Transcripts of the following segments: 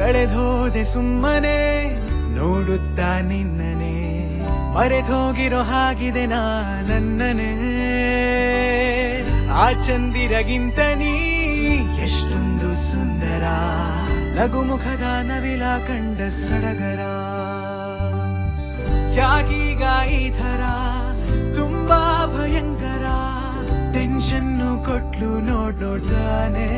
ಕಳೆದೋದೆ ಸುಮ್ಮನೆ ನೋಡುತ್ತಾ ನಿನ್ನನೆ ಮರೆತೋಗಿರೋ ಹಾಗಿದೆ ನಾ ನನ್ನನೆ ಆ ಚಂದಿರಗಿಂತ ನೀ ಎಷ್ಟೊಂದು ಸುಂದರ ನಗುಮುಖದ ನವಿಲ ಕಂಡ ಸಡಗರ ಯಾಕೀಗ ಈ ಥರ ತುಂಬಾ ಭಯಂಕರ ಟೆನ್ಷನ್ನು ಕೊಟ್ಲು ನೋಡ್ ನೋಡ್ತಾನೆ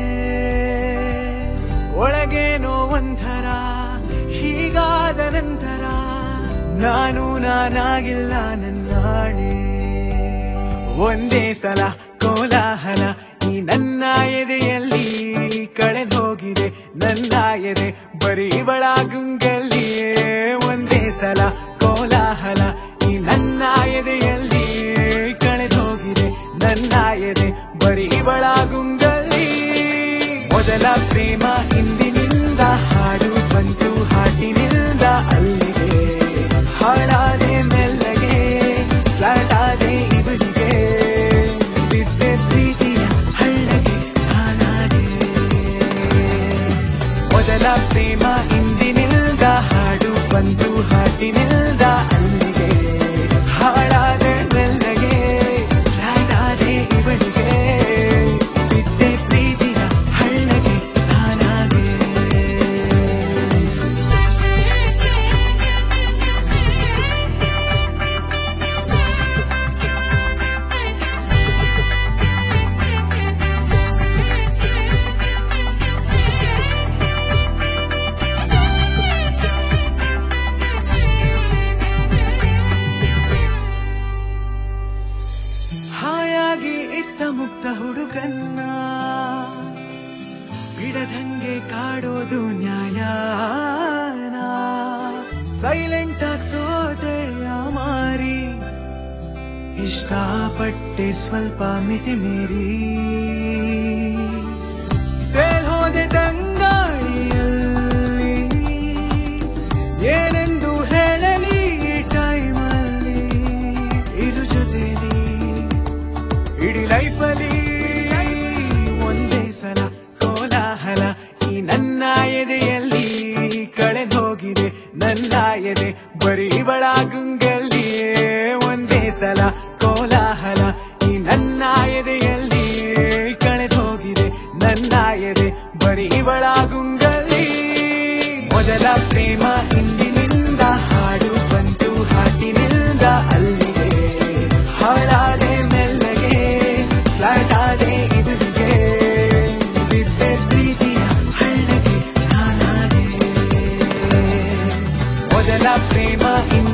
ಒಳಗೇನೋ ಒಂಥರ ಹೀಗಾದ ನಂತರ ನಾನು ನಾನಾಗಿಲ್ಲ ನನ್ನಾಳೆ ಒಂದೇ ಸಲ ಕೋಲಾಹಲ ಈ ನನ್ನ ಎದೆಯಲ್ಲಿ ಕಳೆದು ಹೋಗಿದೆ ನನ್ನ ಎದೆ ಬರೀ ಇವಳ ಗುಂಗಲ್ಲಿಯೇ ಒಂದೇ ಸಲ ಕೋಲಾಹಲ ಈ ನನ್ನ ಎದೆಯಲ್ಲಿ ಕಳೆದು ಹೋಗಿದೆ ನನ್ನ ಎದೆ ಬರೀ ಇವಳ ಗುಂಗಲ್ಲಿ ಮೊದಲ ಪ್ರೇಮ ಇಂದಿನಿಂದ ಹಾಡು ಬಂತು ಹಾಟಿನಿಂದ ಅಲ್ಲಿಗೆ ಹಾಳಾದೆ ಮೆಲ್ಲಗೆ ಫ್ಲಾಟ್ ಆದೆ ಇವರಿಗೆ ಬಿದ್ದೆ ಪ್ರೀತಿಯ ಹಳ್ಳಗೆ ನಾನಾಗೆ ಮೊದಲ ಪ್ರೇಮ ಇಂದಿನಿಂದ ಹಾಡು ಬಂತು ಹಾಟಿನಿಂದ ಅಲ್ಲಿಗೆ ಹಾಳಾದೆ ಮೆಲ್ಲಗೆ ಫ್ಲಾಟ್ ಆದೆ ಇವರಿಗೆ ಬಿದ್ದೆ ಪ್ರೀತಿಯ ಹಳ್ಳಗೆ ನಾನಾಗೆ ಹಾಯಾಗಿ ಇತ್ತ ಮುಕ್ತ ಹುಡುಗನ್ನ ಬಿಡದಂಗೆ ಕಾಡೋದು ನ್ಯಾಯನ ಸೈಲೆಂಟ್ ಆಗಿ ಸೋದೆಯ ಮಾರಿ ಇಷ್ಟಪಟ್ಟೆ ಸ್ವಲ್ಪ ಮಿತಿ ಮೀರಿ ತೇಲ್ಹೋದೆ ತಂಗಾಳಿಯಲ್ಲಿ ಏನೆಂದು ಹೇಳಲಿ ಈ ಟೈಮಲ್ಲಿ ಇರು ಜೊತೆಲಿ ಇಡೀ ಲೈಫಲ್ಲಿ ಒಂದೇ ಸಲ ಕೋಲಾಹಲ ಈ ನನ್ನ ಎದೆಯಲ್ಲಿ ಕಳೆದು ಹೋಗಿದೆ ನನ್ನ ಎದೆ ಬರೀ ಇವಳ ಗುಂಗಲ್ಲಿಯೇ ಒಂದೇ ಸಲ ಕೋಲಾಹಲ ಈ ನನ್ನ ಎದೆಯಲ್ಲಿ ಕಳೆದು ಹೋಗಿದೆ ನನ್ನ ಎದೆ ಬರೀ ಇವಳ ಗುಂಗಲ್ಲಿ ಮೊದಲ ಪ್ರೇಮ ಇಂದಿನಿಂದ ಹಾಡು ಬಂತು ಹಾಟಿನಿಂದ ಅಲ್ಲಿಗೆ ಹಾಳಾದೆ ಮೆಲ್ಲಗೆ ಫ್ಲಾಟ್ ಆದೆ ಇವರಿಗೆ ಬಿದ್ದೆ ಪ್ರೀತಿಯ ಹಳ್ಳಗೆ ನಾನಾಗೆ ಮೊದಲ ಪ್ರೇಮ ಇಂದ